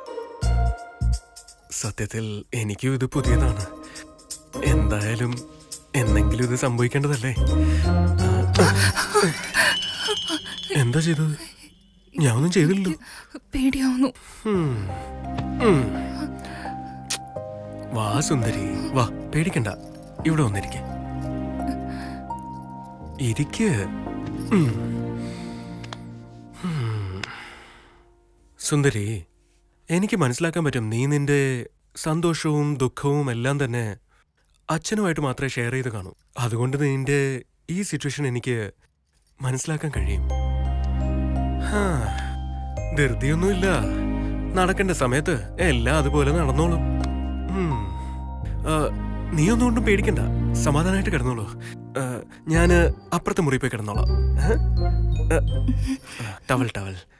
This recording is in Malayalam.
സത്യത്തിൽ എനിക്കും ഇത് പുതിയതാണ് എന്തായാലും എന്നെങ്കിലും ഇത് സംഭവിക്കേണ്ടതല്ലേ എന്താ ചെയ്തത് ഞാൻ ഒന്നും ചെയ്തില്ലല്ലോ പേടിയാവുന്നു ഉം. ഉം. വാ സുന്ദരി വാ പേടിക്കണ്ട ഇവിടെ വന്നിരിക്കെ ഇരിക്ക് ഉം. ഉം. സുന്ദരി എനിക്ക് മനസ്സിലാക്കാൻ പറ്റും നീ നിന്റെ സന്തോഷവും ദുഃഖവും എല്ലാം തന്നെ അച്ഛനുമായിട്ട് മാത്രമേ ഷെയർ ചെയ്ത് കാണൂ അതുകൊണ്ട് നിന്റെ ഈ സിറ്റുവേഷൻ എനിക്ക് മനസ്സിലാക്കാൻ കഴിയും ഹാ, ധൃതിയൊന്നുമില്ല നടക്കേണ്ട സമയത്ത് എല്ലാം അതുപോലെ നടന്നോളും ഉം. ആ, നീ ഒന്നും കൊണ്ടും പേടിക്കണ്ട സമാധാനമായിട്ട് കിടന്നോളൂ ആ, ഞാന് അപ്പുറത്തെ മുറി പോയി കിടന്നോളാം ഏ? ആ, ടവൽ ടവൽ